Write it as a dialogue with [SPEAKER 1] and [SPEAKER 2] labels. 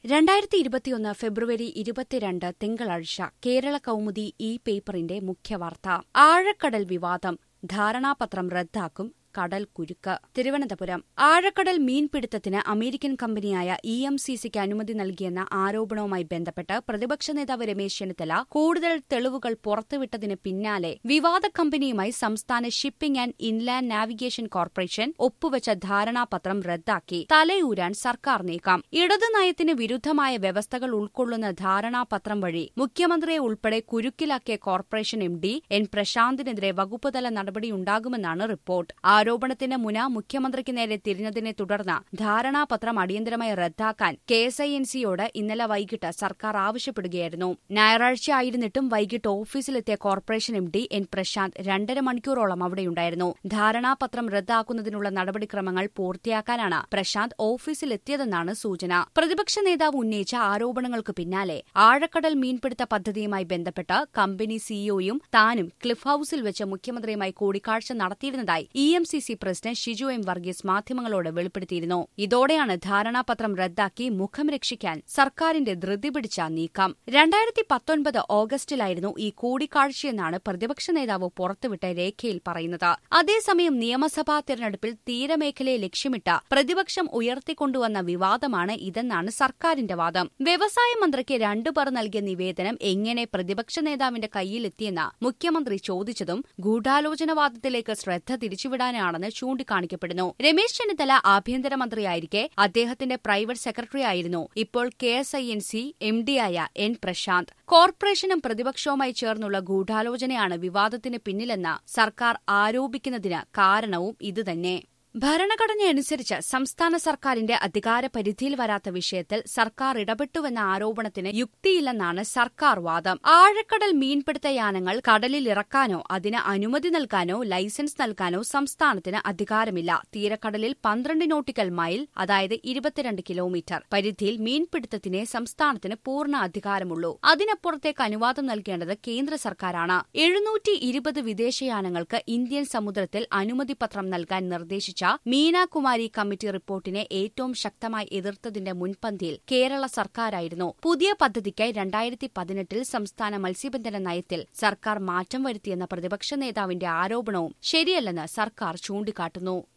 [SPEAKER 1] രണ്ടായിരത്തി ഇരുപത്തിയൊന്ന് ഫെബ്രുവരി ഇരുപത്തിരണ്ട് തിങ്കളാഴ്ച കേരള കൗമുദി ഇ പേപ്പറിന്റെ മുഖ്യവാർത്ത ആഴക്കടൽ വിവാദം ധാരണാപത്രം റദ്ദാക്കും കടൽ കുരുക്ക് തിരുവനന്തപുരം ആഴക്കടൽ മീൻപിടുത്തത്തിന് അമേരിക്കൻ കമ്പനിയായ ഇ എം സി സിക്ക് അനുമതി നൽകിയെന്ന ആരോപണവുമായി ബന്ധപ്പെട്ട് പ്രതിപക്ഷ നേതാവ് രമേശ് ചെന്നിത്തല കൂടുതൽ തെളിവുകൾ പുറത്തുവിട്ടതിന് പിന്നാലെ വിവാദ കമ്പനിയുമായി സംസ്ഥാന shipping and inland navigation corporation ഒപ്പുവച്ച ധാരണാപത്രം റദ്ദാക്കി തലയൂരാൻ സർക്കാർ നീക്കം ഇടതു നയത്തിന് വിരുദ്ധമായ വ്യവസ്ഥകൾ ഉൾക്കൊള്ളുന്ന ധാരണാപത്രം വഴി മുഖ്യമന്ത്രിയെ ഉൾപ്പെടെ കുരുക്കിലാക്കിയ കോർപ്പറേഷൻ എം ഡി എൻ പ്രശാന്തിനെതിരെ വകുപ്പുതല നടപടിയുണ്ടാകുമെന്നാണ് റിപ്പോർട്ട് ആരോപണത്തിന് മുന മുഖ്യമന്ത്രിക്ക് നേരെ തിരിഞ്ഞതിനെ തുടർന്ന് ധാരണാപത്രം അടിയന്തരമായി റദ്ദാക്കാൻ കെ എസ് ഐ എൻ സിയോട് ഇന്നലെ വൈകിട്ട് സർക്കാർ ആവശ്യപ്പെടുകയായിരുന്നു ഞായറാഴ്ച ആയിരുന്നിട്ടും വൈകിട്ട് ഓഫീസിലെത്തിയ corporation M D N Prashanth രണ്ടര മണിക്കൂറോളം അവിടെയുണ്ടായിരുന്നു ധാരണാപത്രം റദ്ദാക്കുന്നതിനുള്ള നടപടിക്രമങ്ങൾ പൂർത്തിയാക്കാനാണ് പ്രശാന്ത് ഓഫീസിലെത്തിയതെന്നാണ് സൂചന പ്രതിപക്ഷ നേതാവ് ഉന്നയിച്ച ആരോപണങ്ങൾക്ക് പിന്നാലെ ആഴക്കടൽ മീൻപിടുത്ത പദ്ധതിയുമായി ബന്ധപ്പെട്ട് കമ്പനി സിഇഒയും താനും ക്ലിഫ് ഹൌസിൽ വെച്ച് മുഖ്യമന്ത്രിയുമായി കൂടിക്കാഴ്ച നടത്തിയിരുന്നതായി E M C C president Shiju M Varghese മാധ്യമങ്ങളോട് വെളിപ്പെടുത്തിയിരുന്നു ഇതോടെയാണ് ധാരണാപത്രം റദ്ദാക്കി മുഖം രക്ഷിക്കാൻ സർക്കാരിന്റെ ധൃതി പിടിച്ച നീക്കം രണ്ടായിരത്തി പത്തൊൻപത് ഓഗസ്റ്റിലായിരുന്നു ഈ കൂടിക്കാഴ്ചയെന്നാണ് പ്രതിപക്ഷ നേതാവ് പുറത്തുവിട്ട രേഖയിൽ പറയുന്നത് അതേസമയം നിയമസഭാ തെരഞ്ഞെടുപ്പിൽ തീരമേഖലയെ ലക്ഷ്യമിട്ട് പ്രതിപക്ഷം ഉയർത്തിക്കൊണ്ടുവന്ന വിവാദമാണ് ഇതെന്നാണ് സർക്കാരിന്റെ വാദം വ്യവസായ മന്ത്രിക്ക് രണ്ടുപേർ നൽകിയ നിവേദനം എങ്ങനെ പ്രതിപക്ഷ നേതാവിന്റെ കയ്യിലെത്തിയെന്ന് മുഖ്യമന്ത്രി ചോദിച്ചതും ഗൂഢാലോചനവാദത്തിലേക്ക് ശ്രദ്ധ തിരിച്ചുവിടാനാണെന്ന് ചൂണ്ടിക്കാണിക്കപ്പെടുന്നു രമേശ് ചെന്നിത്തല ആഭ്യന്തരമന്ത്രിയായിരിക്കെ അദ്ദേഹത്തിന്റെ പ്രൈവറ്റ് സെക്രട്ടറിയായിരുന്നു ഇപ്പോൾ K S I N C M ഡിയായ എൻ പ്രശാന്ത് കോർപ്പറേഷനും പ്രതിപക്ഷവുമായി ചേർന്നുള്ള ഗൂഢാലോചനയാണ് വിവാദത്തിന് പിന്നിലെന്ന് സർക്കാർ ആരോപിക്കുന്നതിന് കാരണവും ഇതുതന്നെ ഭരണഘടനയനുസരിച്ച് സംസ്ഥാന സർക്കാരിന്റെ അധികാര പരിധിയിൽ വരാത്ത വിഷയത്തിൽ സർക്കാർ ഇടപെട്ടുവെന്ന ആരോപണത്തിന് യുക്തിയില്ലെന്നാണ് സർക്കാർ വാദം ആഴക്കടൽ മീൻപിടുത്ത യാനങ്ങൾ കടലിൽ ഇറക്കാനോ അതിന് അനുമതി നൽകാനോ ലൈസൻസ് നൽകാനോ സംസ്ഥാനത്തിന് അധികാരമില്ല തീരക്കടലിൽ പന്ത്രണ്ട് നോട്ടിക്കൽ മൈൽ അതായത് ഇരുപത്തിരണ്ട് കിലോമീറ്റർ പരിധിയിൽ മീൻപിടുത്തത്തിനെ സംസ്ഥാനത്തിന് പൂർണ്ണ അധികാരമുള്ളൂ അതിനപ്പുറത്തേക്ക് അനുവാദം നൽകേണ്ടത് കേന്ദ്ര സർക്കാരാണ് എഴുന്നൂറ്റി ഇരുപത് വിദേശയാനങ്ങൾക്ക് ഇന്ത്യൻ സമുദ്രത്തിൽ അനുമതിപത്രം നൽകാൻ നിർദ്ദേശിച്ച മീനാകുമാരി കമ്മിറ്റി റിപ്പോർട്ടിനെ ഏറ്റവും ശക്തമായി എതിർത്തതിന്റെ മുൻപന്തിയിൽ കേരള സർക്കാരായിരുന്നു പുതിയ പദ്ധതിക്കായി രണ്ടായിരത്തി പതിനെട്ടിൽ സംസ്ഥാന മത്സ്യബന്ധന നയത്തിൽ സർക്കാർ മാറ്റം വരുത്തിയെന്ന പ്രതിപക്ഷ നേതാവിന്റെ ആരോപണവും ശരിയല്ലെന്ന് സർക്കാർ ചൂണ്ടിക്കാട്ടുന്നു